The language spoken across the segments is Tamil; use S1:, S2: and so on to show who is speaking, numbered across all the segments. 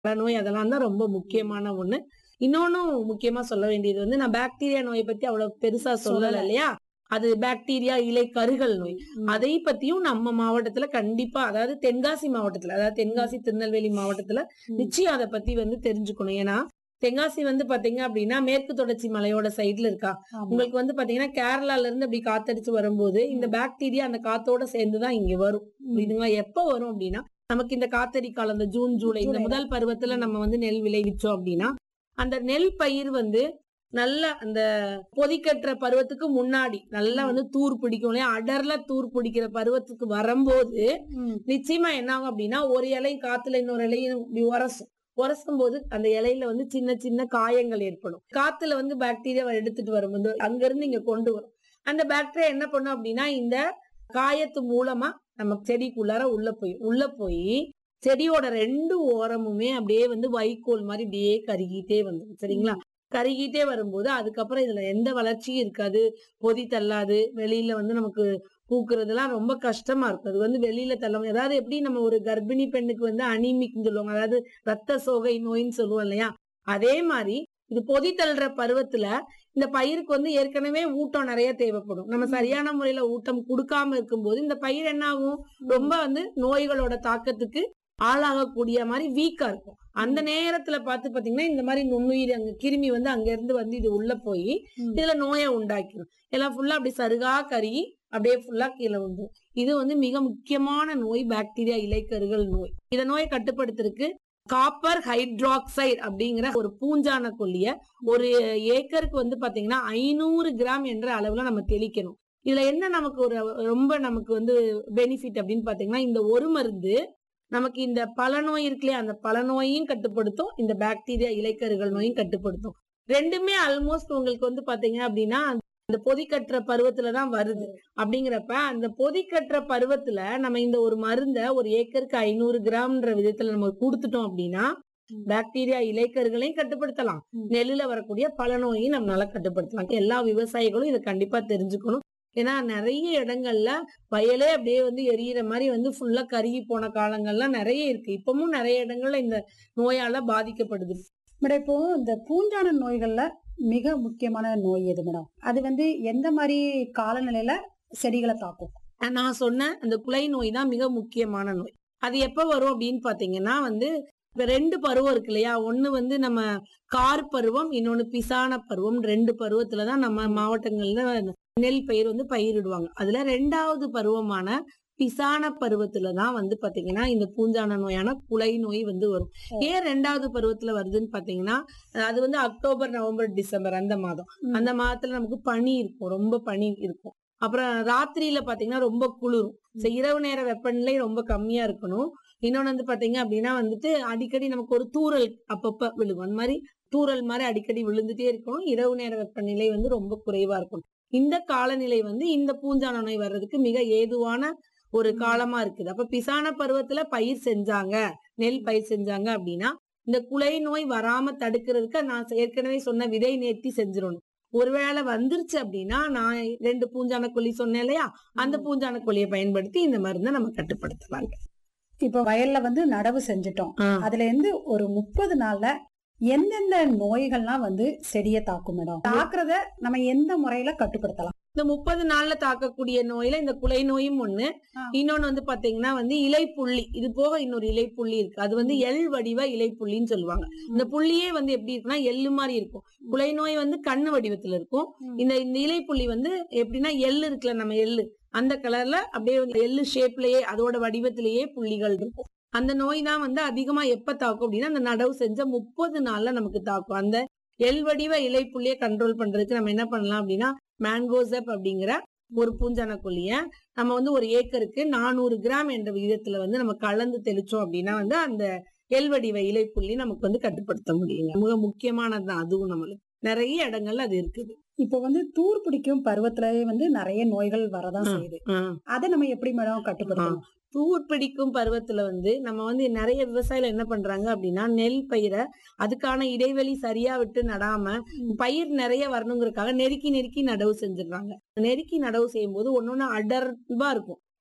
S1: நோய் அதெல்லாம் தான் ரொம்ப முக்கியமான ஒண்ணு இன்னொன்னும் முக்கியமா சொல்ல வேண்டியது வந்து நான் பாக்டீரியா நோயை பத்தி அவ்வளவு பெருசா சொல்லல
S2: சொல்லல.
S1: இல்லையா அது பாக்டீரியா இலை கருகள் நோய் அதை பத்தியும் நம்ம மாவட்டத்துல கண்டிப்பா அதாவது தென்காசி மாவட்டத்துல அதாவது தென்காசி திருநெல்வேலி மாவட்டத்துல
S2: ம்.
S1: நிச்சயம் அதை பத்தி வந்து தெரிஞ்சுக்கணும் ஏன்னா தென்காசி வந்து பாத்தீங்க அப்படின்னா மேற்கு தொடர்ச்சி மலையோட சைடுல இருக்கா
S2: ஆமா.
S1: உங்களுக்கு வந்து பாத்தீங்கன்னா கேரளால இருந்து அப்படி காத்தடிச்சு வரும்போது இந்த பாக்டீரியா அந்த காத்தோட சேர்ந்துதான் இங்க வரும்
S2: ம்.
S1: புரியுதுங்களா எப்ப வரும் அப்படின்னா நமக்கு இந்த காத்தடி காலம் இந்த ஜூன் ஜூலை இந்த
S2: ஜூலைல.
S1: முதல் பருவத்துல நம்ம வந்து நெல் விளைவிச்சோம் அப்படின்னா அந்த நெல் பயிர் வந்து நல்ல அந்த பொதிக்கற்ற பருவத்துக்கு முன்னாடி நல்லா வந்து தூர் பிடிக்கும் இல்லையா அடர்ல தூர் பிடிக்கிற பருவத்துக்கு வரும்போது
S2: ம்.
S1: நிச்சயமா என்ன ஆகும் அப்படின்னா ஒரு இலை காத்துல இன்னொரு இலையும் இப்படி உரசும் உரசும் போது அந்த இலையில வந்து சின்ன சின்ன காயங்கள் ஏற்படும் காத்துல வந்து பாக்டீரியாவை எடுத்துட்டு வரும்போது அங்க இருந்து இங்க கொண்டு வரும் அந்த பாக்டீரியா என்ன பண்ணும் அப்படின்னா இந்த காயத்து மூலமா நம்ம செடிக்குள்ளார உள்ள போய் உள்ள போய் செடியோட ரெண்டு ஓரமுமே அப்படியே வந்து வைக்கோல் மாதிரி அப்படியே கருகிட்டே வந்துடும் சரிங்களா கருகிட்டே வரும்போது அதுக்கப்புறம் இதுல எந்த வளர்ச்சியும் இருக்காது பொதி தள்ளாது வெளியில வந்து நமக்கு பூக்குறதுலாம் ரொம்ப கஷ்டமா இருக்கும் அது வந்து வெளியில தள்ள முடியாது. அதாவது எப்படி நம்ம ஒரு கர்ப்பிணி பெண்ணுக்கு வந்து அனிமிக்னு சொல்லுவாங்க அதாவது ரத்த சோகை நோயின்னு சொல்லுவோம் இல்லையா அதே மாதிரி இது பொதி தள்ளுற பருவத்துல இந்த பயிருக்கு வந்து ஏற்கனவே ஊட்டம் நிறைய தேவைப்படும் நம்ம சரியான முறையில ஊட்டம் கொடுக்காம இருக்கும்போது இந்த பயிர் என்ன ஆகும் ரொம்ப வந்து நோய்களோட தாக்கத்துக்கு ஆளாகக்கூடிய மாதிரி வீக்கா இருக்கும் அந்த நேரத்துல பார்த்து பாத்தீங்கன்னா இந்த மாதிரி நுண்ணுயிர் அங்க கிருமி வந்து அங்க இருந்து வந்து இது உள்ள போய்
S2: ம்.
S1: இதுல நோயை உண்டாக்கிடும் எல்லாம் ஃபுல்லா அப்படி சருகா கருகி அப்படியே ஃபுல்லா கீழே வந்துடும் இது வந்து மிக முக்கியமான நோய் பாக்டீரியா இலைக்கருகள் நோய் இந்த நோயை கட்டுப்படுத்துறதுக்கு காப்பர் ஹைட்ராக்சைடு அப்படிங்கிற ஒரு பூஞ்சான கொல்லிய ஒரு ஏக்கருக்கு வந்து பாத்தீங்கன்னா ஐநூறு கிராம் என்ற அளவுல நம்ம தெளிக்கணும் இதுல என்ன நமக்கு ஒரு ரொம்ப நமக்கு வந்து பெனிஃபிட் அப்படின்னு பாத்தீங்கன்னா இந்த ஒரு மருந்து நமக்கு இந்த பல நோய் இருக்கு இல்லையா அந்த பல நோயையும் கட்டுப்படுத்தும் இந்த பாக்டீரியா இலைக்கருகள் நோயும் கட்டுப்படுத்தும் ரெண்டுமே ஆல்மோஸ்ட் உங்களுக்கு வந்து பாத்தீங்க அப்படின்னா அந்த பொதிக்கற்ற பருவத்துல தான் வருது அப்படிங்கிறப்ப அந்த பொதிக்கற்ற பருவத்துல நம்ம இந்த ஒரு மருந்த ஒரு ஏக்கருக்கு ஐநூறு கிராம்ன்ற விதத்துல நம்ம கொடுத்துட்டோம் அப்படின்னா
S2: ம்.
S1: பாக்டீரியா இலைக்கருகளையும் கட்டுப்படுத்தலாம்
S2: ம்.
S1: நெல்லுல வரக்கூடிய பல நோயையும் நம்மளால கட்டுப்படுத்தலாம் எல்லா விவசாயிகளும் இதை கண்டிப்பா தெரிஞ்சுக்கணும் ஏன்னா நிறைய இடங்கள்ல வயலே அப்படியே வந்து எரியிற மாதிரி வந்து ஃபுல்லா கருகி போன காலங்கள்லாம் நிறைய இருக்கு இப்பவும் நிறைய இடங்கள்ல இந்த நோயால பாதிக்கப்படுது
S2: மேடம் இப்போ இந்த பூஞ்சான நோய்கள்ல மிக முக்கியமான நோய் எது மேடம் அது வந்து எந்த மாதிரி காலநிலையில செடிகளை தாக்கும்
S1: நான் சொன்ன அந்த குலை நோய் தான் மிக முக்கியமான நோய் அது எப்ப வரும் அப்படின்னு பாத்தீங்கன்னா வந்து இப்ப ரெண்டு பருவம் இருக்கு இல்லையா ஒண்ணு வந்து நம்ம கார் பருவம் இன்னொன்னு பிசான பருவம் ரெண்டு பருவத்துலதான் நம்ம மாவட்டங்கள்ல நெல் பயிர் வந்து பயிரிடுவாங்க அதுல ரெண்டாவது பருவமான பிசான பருவத்துல தான் வந்து பாத்தீங்கன்னா இந்த பூஞ்சான நோயான குலை நோய் வந்து வரும் ஏன் ரெண்டாவது பருவத்துல வருதுன்னு பாத்தீங்கன்னா அது வந்து அக்டோபர் நவம்பர் டிசம்பர் அந்த மாதம்
S2: ம்.
S1: அந்த மாதத்துல நமக்கு பனி இருக்கும் ரொம்ப பனி இருக்கும் அப்புறம் ராத்திரியில பாத்தீங்கன்னா ரொம்ப குளிரும் So, இரவு நேர வெப்பநிலை ரொம்ப கம்மியா இருக்கணும் இன்னொன்னு வந்து பாத்தீங்க அப்படின்னா வந்துட்டு அடிக்கடி நமக்கு ஒரு தூறல் அப்பப்ப விழுகும் அந்த மாதிரி தூறல் மாதிரி அடிக்கடி விழுந்துட்டே இருக்கணும் இரவு நேர வெப்பநிலை வந்து ரொம்ப குறைவா இருக்கணும் இந்த காலநிலை வந்து இந்த பூஞ்சான நோய் வர்றதுக்கு மிக ஏதுவான ஒரு காலமா இருக்குது அப்ப பிசான பருவத்துல பயிர் செஞ்சாங்க நெல் பயிர் செஞ்சாங்க அப்படின்னா இந்த குலை நோய் வராம தடுக்கிறதுக்கு நான் ஏற்கனவே சொன்ன விதை நேர்த்தி செஞ்சிடணும் ஒருவேளை வந்துருச்சு அப்படின்னா நான் ரெண்டு பூஞ்சான கொல்லி சொன்னேன் இல்லையா அந்த பூஞ்சான கொல்லியை பயன்படுத்தி இந்த மருந்தை நம்ம கட்டுப்படுத்தலாங்க
S2: இப்போ வயல்ல வந்து நடவு செஞ்சுட்டோம் அதுல இருந்து ஒரு முப்பது நாள்ல எந்தெந்த நோய்கள்லாம் வந்து செடியை தாக்கும் மேடம் தாக்குறத நம்ம எந்த முறையில கட்டுப்படுத்தலாம்
S1: இந்த முப்பது நாள்ல தாக்கக்கூடிய நோயில இந்த குலை நோயும் ஒண்ணு
S2: ஆ.
S1: இன்னொன்னு வந்து பாத்தீங்கன்னா வந்து இலைப்புள்ளி இது போக இன்னொரு இலைப்புள்ளி இருக்கு அது வந்து எள் வடிவ இலைப்புள்ளின்னு சொல்லுவாங்க இந்த புள்ளியே வந்து எப்படி இருக்குன்னா எள்ளு மாதிரி இருக்கும் குலை நோய் வந்து கண்ணு வடிவத்துல இருக்கும்
S2: ம்.
S1: இந்த இந்த இலைப்புள்ளி வந்து எப்படின்னா எள்ளு இருக்குல்ல நம்ம எள்ளு அந்த கலர்ல அப்படியே வந்து எள்ளு ஷேப்லயே அதோட வடிவத்திலேயே புள்ளிகள் இருக்கும் அந்த நோய் தான் வந்து அதிகமா எப்ப தாக்கும் அப்படின்னா அந்த நடவு செஞ்ச முப்பது நாள்ல நமக்கு தாக்கும் அந்த எள் வடிவ இலைப்புள்ளியை கண்ட்ரோல் பண்றதுக்கு நம்ம என்ன பண்ணலாம் அப்படின்னா மேங்கோசப் அப்படிங்கிற ஒரு பூஞ்சான கொல்லிய நம்ம வந்து ஒரு ஏக்கருக்கு நானூறு கிராம் என்ற விகிதத்துல வந்து நம்ம கலந்து தெளிச்சோம் அப்படின்னா வந்து அந்த எல்வடிவ இலைப்புள்ளி நமக்கு வந்து கட்டுப்படுத்த முடியுங்க மிக முக்கியமானதுதான் அதுவும் நம்மளுக்கு நிறைய இடங்கள்ல அது இருக்குது
S2: இப்போ வந்து தூர் பிடிக்கும் பருவத்திலேயே வந்து நிறைய நோய்கள் வரதான்
S1: ஆ.
S2: செய்யுது
S1: ஆ.
S2: அதை நம்ம எப்படி மேடம் கட்டுப்படுத்தணும்
S1: தூர் பிடிக்கும் பருவத்துல வந்து நம்ம வந்து நிறைய விவசாயிகள் என்ன பண்றாங்க அப்படின்னா நெல் பயிரை அதுக்கான இடைவெளி சரியா விட்டு நடாம பயிர் நிறைய வரணுங்கிறதுக்காக நெருக்கி நெருக்கி நடவு செஞ்சிடுறாங்க நெருக்கி நடவு செய்யும் போது ஒன்னொன்னு அடர்வா இருக்கும்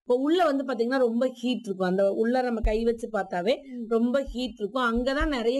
S1: இப்போ உள்ள வந்து பாத்தீங்கன்னா ரொம்ப ஹீட் இருக்கும் அந்த உள்ள நம்ம கை வச்சு பார்த்தாவே ரொம்ப ஹீட் இருக்கும் அங்கதான் நிறைய